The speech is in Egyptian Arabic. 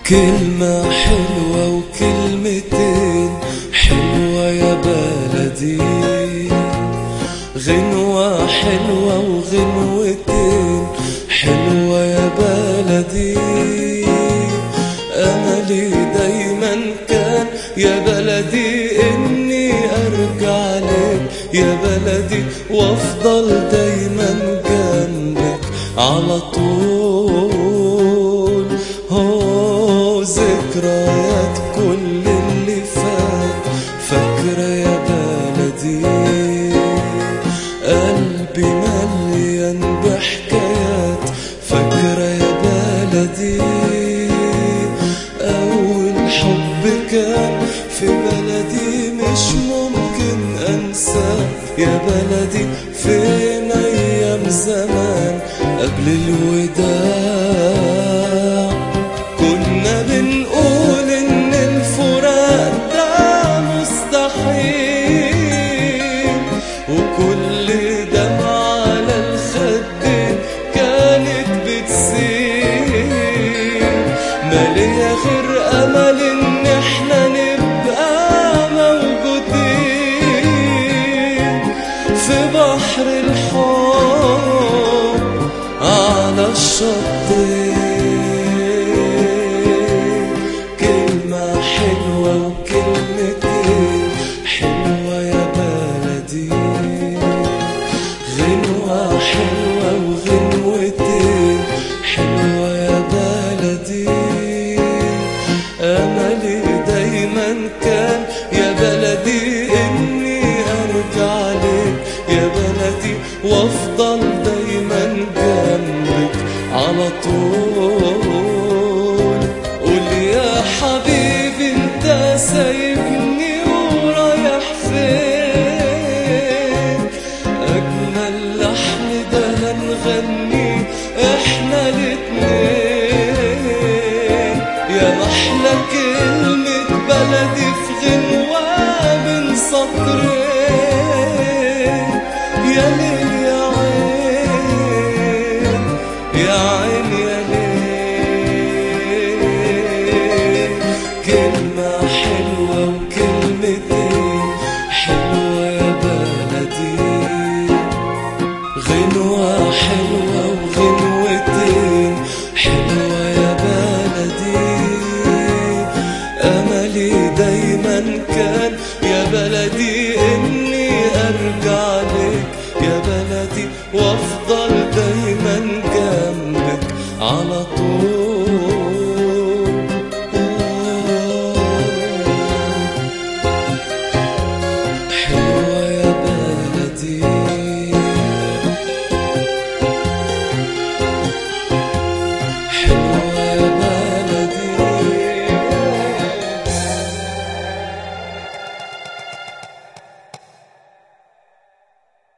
كلمة حلوة وكلمتين حلوة يا بلدي غنوة حلوة وغنوتين حلوة يا بلدي أملي دايما كان يا بلدي إني أرجع لك يا بلدي وأفضل دايما جنبك على طول هو ذكريات كل اللي فات فاكرة يا بلدي قلبي مليان بحكايات فاكرة يا بلدي أول حب كان في بلدي مش ممكن أنساه يا بلدي فين أيام زمان قبل الوداع كنا بنقول إن الفراق ده مستحيل وكل دمعة على الخدين كانت بتسيل مالية غير أمل إن إحنا نبقى موجودين في بحر الحب على الشطين كلمة حلوة وكلمتين حلوة يا بلدي غنوة حلوة وغنوتين حلوة يا بلدي أملي دايما كان يا بلدي إني أرجع لك يا بلدي وأفضل دايما جنبك على طول قول يا حبيبي انت سايبني ورايح فين أجمل لحن ده هنغني احنا الاتنين يا محلى كلمة بلدي في غنوة من سطرين يا ليل يا عين يا عين يا ليل كلمة حلوة وكلمتين حلوة يا بلدي غنوة حلوة وغنوتين حلوة يا بلدي أملي دايما كان يا بلدي إني أرجع لك يا بلدي وأفضل دايما جنبك على طول